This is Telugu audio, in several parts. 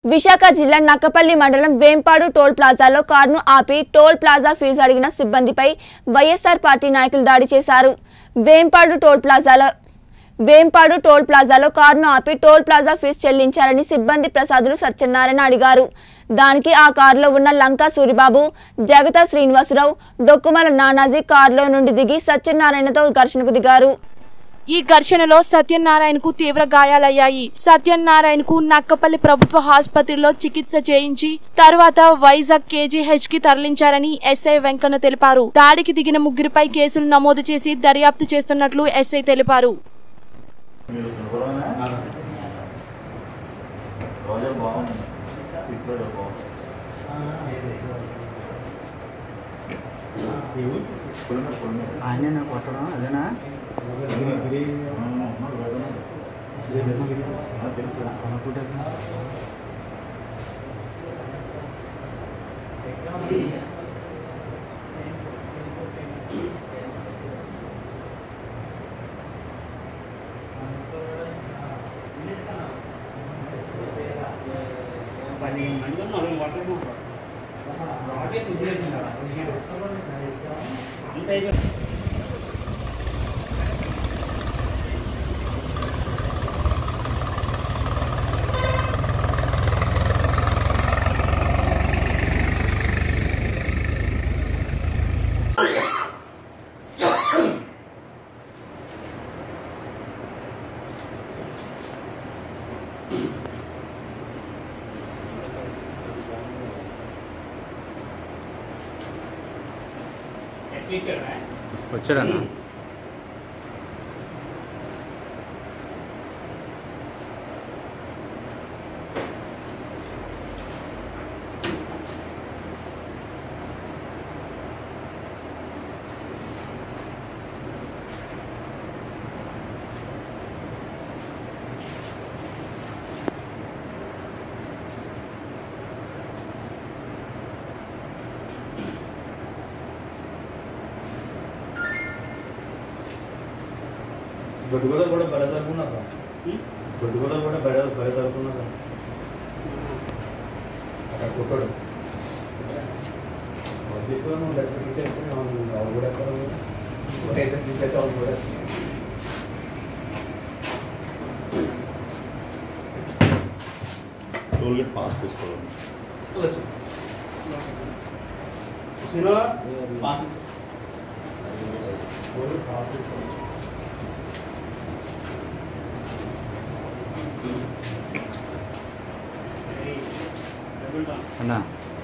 విశాఖ జిల్లా నక్కపల్లి మండలం వేంపాడు టోల్ ప్లాజాలో కారును ఆపి టోల్ ప్లాజా ఫీజు అడిగిన సిబ్బందిపై వైఎస్ఆర్ పార్టీ నాయకులు దాడి చేశారు వేంపాడు టోల్ ప్లాజాలో వేంపాడు టోల్ ప్లాజాలో కారును ఆపి టోల్ ప్లాజా ఫీజు చెల్లించాలని సిబ్బంది ప్రసాదులు సత్యనారాయణ అడిగారు దానికి ఆ కారులో ఉన్న లంకా సూరిబాబు జగత శ్రీనివాసరావు డొక్కుమల నానాజీ కారులో నుండి దిగి సత్యనారాయణతో ఘర్షణకు దిగారు ఈ ఘర్షణలో సత్యనారాయణకు తీవ్ర గాయాలయ్యాయి సత్యనారాయణకు నక్కపల్లి ప్రభుత్వ ఆసుపత్రిలో చికిత్స చేయించి తర్వాత వైజాగ్ కేజీహెచ్ కి తరలించారని ఎస్ఐ వెంకన్న తెలిపారు దాడికి దిగిన ముగ్గురిపై కేసులు నమోదు చేసి దర్యాప్తు చేస్తున్నట్లు ఎస్ఐ తెలిపారు రోజర్ బాగుంది ఇప్పుడు బాగుంది పుల్లిన పుల్లిన ఆయన కొట్టడం అదేనా వచ్చాడన్నా గొడ్డుగోడ కూడా బడ తరుకున్నారా గొడ్డుగోడ కూడా బడ బడ తరుకున్నారా అక్కడ కుట్టడు చెప్పు నువ్వు లెక్క తీసేస్తే అవి కూడా ఎక్కడ అయితే తీసేస్తే అవి కూడా టోల్గేట్ పాస్ తీసుకోవాలి అన్నా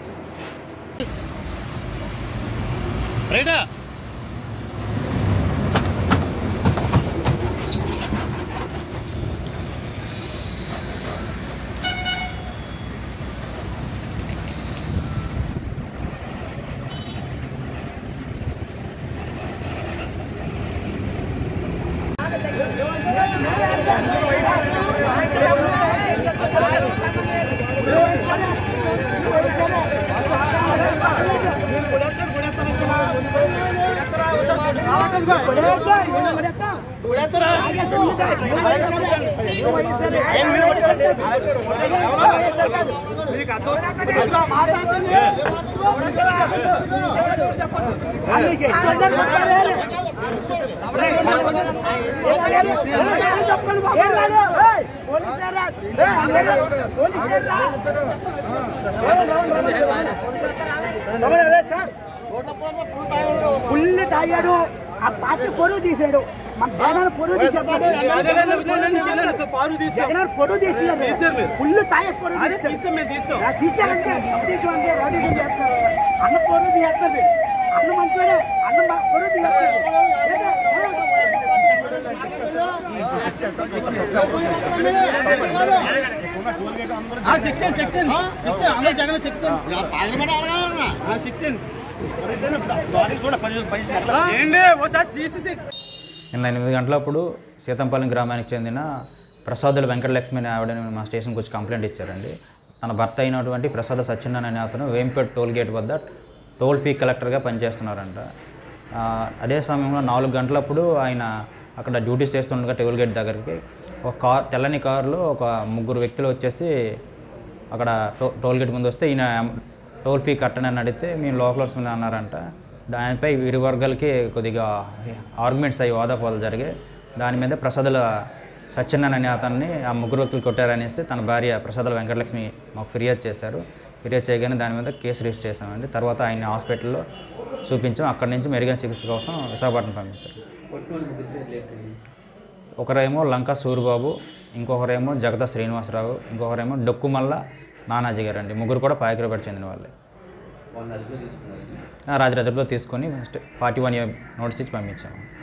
పుల్లి తాగాడు ఆ పార్టీ పొరుగు తీసాడు మన జగన్ పొరుగు తీసాడు జగన్ పొరుగు తీసాడు పుల్లు తాగేసి పొరుగు తీసాడు ఆ, తీసారంటే తీసుకోండి రౌడీ చేస్తారు అన్న పొరుగు తీస్తారు అన్న మంచోడే అన్న మ- పొరుగు తీస్తారు నిన్న ఎనిమిది గంటలప్పుడు సీతంపాలెం గ్రామానికి చెందిన ప్రసాదుల వెంకటలక్ష్మి అనే ఆవిడ మా స్టేషన్కి వచ్చి కంప్లైంట్ ఇచ్చారండి తన భర్త అయినటువంటి ప్రసాద సత్యనారాయణ అనే అతను వేంపేట్ టోల్ గేట్ వద్ద టోల్ ఫీ కలెక్టర్గా పనిచేస్తున్నారంట ఆ, అదే సమయంలో నాలుగు గంటలప్పుడు ఆయన అక్కడ డ్యూటీస్ చేస్తుండగా టోల్ గేట్ దగ్గరికి ఒక కార్ తెల్లని కారులో ఒక ముగ్గురు వ్యక్తులు వచ్చేసి అక్కడ టో టోల్ గేట్ ముందు వస్తే ఈయన టోల్ ఫీ కట్టని అని అడిగితే మేము లోకల్ వస్తుంది అన్నారంట దానిపై ఇరు వర్గాలకి కొద్దిగా ఆర్గ్యుమెంట్స్ అయ్యి వాదాపోదాలు జరిగాయి దాని మీద ప్రసాదుల సత్యనారాయణ అనే అతన్ని ఆ ముగ్గురు వ్యక్తులు కొట్టారనేసి తన భార్య ప్రసాదుల వెంకటలక్ష్మి మాకు ఫిర్యాదు చేశారు ఫిర్యాదు చేయగానే దాని మీద కేసు రిజిస్టర్ చేశామండి తర్వాత ఆయన హాస్పిటల్లో చూపించాం అక్కడి నుంచి మెరుగైన చికిత్స కోసం విశాఖపట్నం పంపించారు ఒకరేమో లంకా సూరిబాబు ఇంకొకరేమో జగత శ్రీనివాసరావు ఇంకొకరేమో డొక్కుమల్ల నానాజీ గారు అండి ముగ్గురు కూడా పాయకరపేట చెందిన వాళ్ళే ఆ, రాత్రి అదుపులో తీసుకొని ఫార్టీ వన్ ఇయర్ నోటీస్ ఇచ్చి పంపించాము